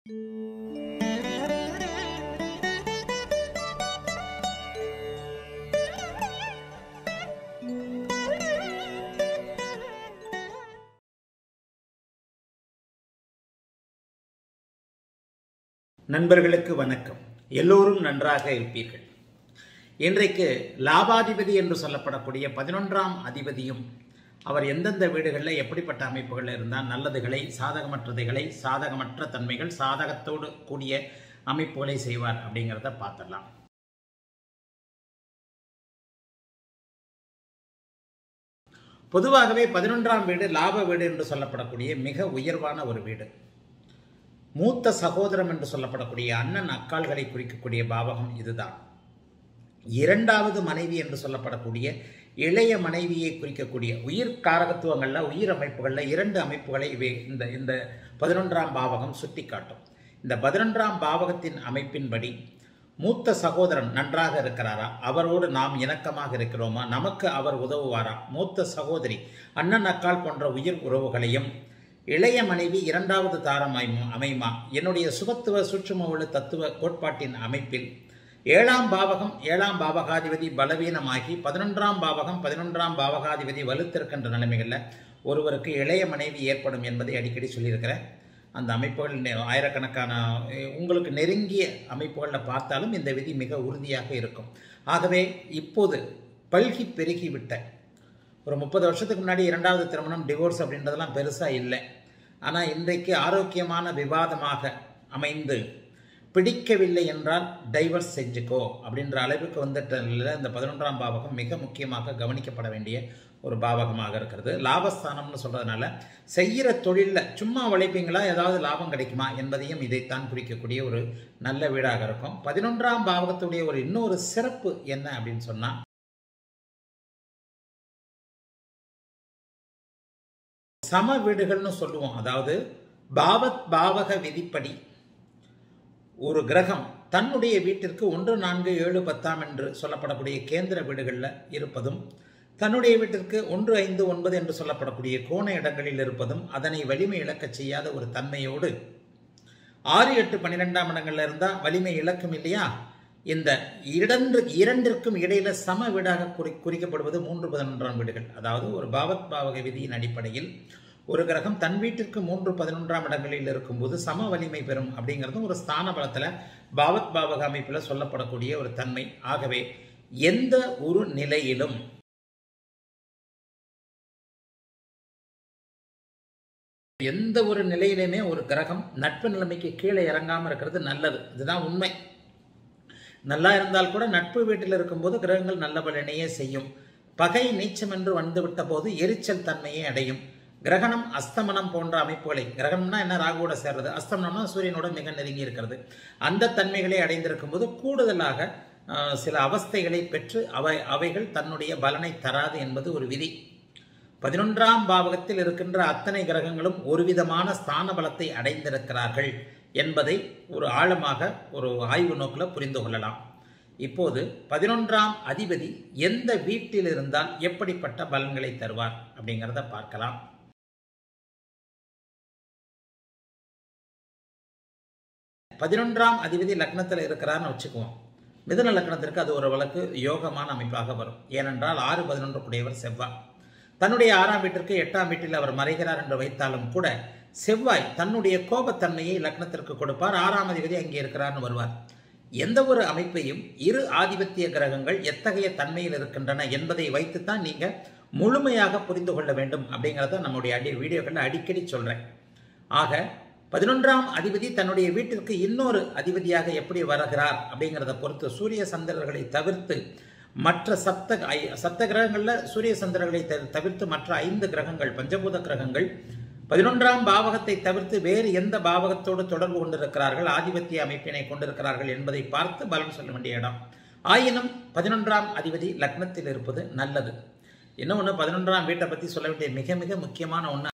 நண்பர்களுக்கு வணக்கம் எல்லோரும் நன்றாக இருப்பீர்கள் இன்றைக்கு லாபாதிபதி என்று சொல்லப்படக்கூடிய பதினொன்றாம் அதிபதியும் அவர் எந்தெந்த வீடுகளில் எப்படிப்பட்ட அமைப்புகளில் இருந்தால் நல்லதுகளை சாதகமற்றதைகளை சாதகமற்ற தன்மைகள் சாதகத்தோடு கூடிய அமைப்புகளை செய்வார் அப்படிங்கிறத பார்த்துடலாம் பொதுவாகவே பதினொன்றாம் வீடு லாப வீடு என்று சொல்லப்படக்கூடிய மிக உயர்வான ஒரு வீடு மூத்த சகோதரம் என்று சொல்லப்படக்கூடிய அண்ணன் அக்கால்களை குறிக்கக்கூடிய பாவகம் இதுதான் இரண்டாவது மனைவி என்று சொல்லப்படக்கூடிய இளைய மனைவியை குறிக்கக்கூடிய உயிர் காரகத்துவங்களில் உயிர் அமைப்புகளில் இரண்டு அமைப்புகளை இவை இந்த இந்த பதினொன்றாம் பாவகம் சுட்டி காட்டும் இந்த பதினொன்றாம் பாவகத்தின் அமைப்பின்படி மூத்த சகோதரன் நன்றாக இருக்கிறாரா அவரோடு நாம் இணக்கமாக இருக்கிறோமா நமக்கு அவர் உதவுவாரா மூத்த சகோதரி அண்ணன் அக்கால் போன்ற உயிர் உறவுகளையும் இளைய மனைவி இரண்டாவது தாரம் அமையுமா என்னுடைய சுபத்துவ சுற்றுமவளு தத்துவ கோட்பாட்டின் அமைப்பில் ஏழாம் பாவகம் ஏழாம் பாவகாதிபதி பலவீனமாகி பதினொன்றாம் பாவகம் பதினொன்றாம் பாவகாதிபதி வலுத்திருக்கின்ற நிலைமைகளில் ஒருவருக்கு இளைய மனைவி ஏற்படும் என்பதை அடிக்கடி சொல்லியிருக்கிறேன் அந்த அமைப்புகள் ஆயிரக்கணக்கான உங்களுக்கு நெருங்கிய அமைப்புகளில் பார்த்தாலும் இந்த விதி மிக உறுதியாக இருக்கும் ஆகவே இப்போது பல்கி பெருகிவிட்ட ஒரு முப்பது வருஷத்துக்கு முன்னாடி இரண்டாவது திருமணம் டிவோர்ஸ் அப்படின்றதெல்லாம் பெருசாக இல்லை ஆனால் இன்றைக்கு ஆரோக்கியமான விவாதமாக அமைந்து பிடிக்கவில்லை என்றால் டைவர்ஸ் செஞ்சுக்கோ அப்படின்ற அளவுக்கு வந்துட்டதில் இந்த பதினொன்றாம் பாவகம் மிக முக்கியமாக கவனிக்கப்பட வேண்டிய ஒரு பாவகமாக இருக்கிறது லாபஸ்தானம்னு சொல்கிறதுனால செய்கிற தொழிலில் சும்மா உழைப்பீங்களா ஏதாவது லாபம் கிடைக்குமா என்பதையும் இதைத்தான் குறிக்கக்கூடிய ஒரு நல்ல வீடாக இருக்கும் பதினொன்றாம் பாவகத்துடைய ஒரு இன்னொரு சிறப்பு என்ன அப்படின்னு சொன்னால் சம வீடுகள்னு சொல்லுவோம் அதாவது பாவத் பாவக விதிப்படி ஒரு கிரகம் தன்னுடைய வீட்டிற்கு ஒன்று நான்கு ஏழு பத்தாம் என்று சொல்லப்படக்கூடிய கேந்திர வீடுகளில் இருப்பதும் தன்னுடைய வீட்டிற்கு ஒன்று ஐந்து ஒன்பது என்று சொல்லப்படக்கூடிய கோண இடங்களில் இருப்பதும் அதனை வலிமை இழக்கச் செய்யாத ஒரு தன்மையோடு ஆறு எட்டு பன்னிரெண்டாம் இடங்கள்ல இருந்தால் வலிமை இழக்கும் இல்லையா இந்த இரண்டு இரண்டிற்கும் இடையில சம வீடாக குறி குறிக்கப்படுவது மூன்று பதினொன்றாம் வீடுகள் அதாவது ஒரு பாவத் பாவக விதியின் அடிப்படையில் ஒரு கிரகம் தன் வீட்டிற்கு மூன்று பதினொன்றாம் இடங்களில் இருக்கும்போது சம வலிமை பெறும் அப்படிங்கிறதும் ஒரு ஸ்தான பலத்தில் பாவத் பாவக அமைப்பில் சொல்லப்படக்கூடிய ஒரு தன்மை ஆகவே எந்த ஒரு நிலையிலும் எந்த ஒரு நிலையிலுமே ஒரு கிரகம் நட்பு நிலைமைக்கு கீழே இறங்காமல் இருக்கிறது நல்லது இதுதான் உண்மை நல்லா இருந்தால் கூட நட்பு வீட்டில் இருக்கும்போது கிரகங்கள் நல்ல பலனையே செய்யும் பகை நீச்சம் என்று வந்துவிட்ட போது எரிச்சல் தன்மையை அடையும் கிரகணம் அஸ்தமனம் போன்ற அமைப்புகளை கிரகணம்னா என்ன ராகுவோட சேர்றது அஸ்தமனம்னா சூரியனோட மிக நெருங்கி இருக்கிறது அந்த தன்மைகளை அடைந்திருக்கும் போது கூடுதலாக சில அவஸ்தைகளை பெற்று அவை அவைகள் தன்னுடைய பலனை தராது என்பது ஒரு விதி பதினொன்றாம் பாவகத்தில் இருக்கின்ற அத்தனை கிரகங்களும் ஒரு விதமான ஸ்தான பலத்தை அடைந்திருக்கிறார்கள் என்பதை ஒரு ஆழமாக ஒரு ஆய்வு நோக்கில் புரிந்து கொள்ளலாம் இப்போது பதினொன்றாம் அதிபதி எந்த வீட்டில் இருந்தால் எப்படிப்பட்ட பலன்களை தருவார் அப்படிங்கிறத பார்க்கலாம் பதினொன்றாம் அதிபதி லக்னத்தில் இருக்கிறார்னு வச்சுக்குவோம் மிதுன லக்னத்திற்கு அது ஒரு வழக்கு யோகமான அமைப்பாக வரும் ஏனென்றால் ஆறு பதினொன்று கூடியவர் செவ்வாய் தன்னுடைய ஆறாம் வீட்டிற்கு எட்டாம் வீட்டில் அவர் மறைகிறார் என்று வைத்தாலும் கூட செவ்வாய் தன்னுடைய கோபத்தன்மையை லக்னத்திற்கு கொடுப்பார் ஆறாம் அதிபதி அங்கே இருக்கிறார்னு வருவார் எந்த ஒரு அமைப்பையும் இரு ஆதிபத்திய கிரகங்கள் எத்தகைய தன்மையில் இருக்கின்றன என்பதை வைத்துத்தான் நீங்க முழுமையாக புரிந்து கொள்ள வேண்டும் அப்படிங்கிறத நம்முடைய அடி வீடியோக்களில் அடிக்கடி சொல்றேன் ஆக பதினொன்றாம் அதிபதி தன்னுடைய வீட்டிற்கு இன்னொரு அதிபதியாக எப்படி வருகிறார் அப்படிங்கிறத பொறுத்து சூரிய சந்திரர்களை தவிர்த்து மற்ற சப்த சப்த கிரகங்களில் சூரிய சந்திரர்களை தவிர்த்து மற்ற ஐந்து கிரகங்கள் பஞ்சபூத கிரகங்கள் பதினொன்றாம் பாவகத்தை தவிர்த்து வேறு எந்த பாவகத்தோடு தொடர்பு கொண்டிருக்கிறார்கள் ஆதிபத்திய அமைப்பினை கொண்டிருக்கிறார்கள் என்பதை பார்த்து பலன் சொல்ல வேண்டிய இடம் ஆயினும் பதினொன்றாம் அதிபதி லக்னத்தில் இருப்பது நல்லது இன்னொன்று பதினொன்றாம் வீட்டை பற்றி சொல்ல வேண்டிய மிக மிக முக்கியமான ஒன்று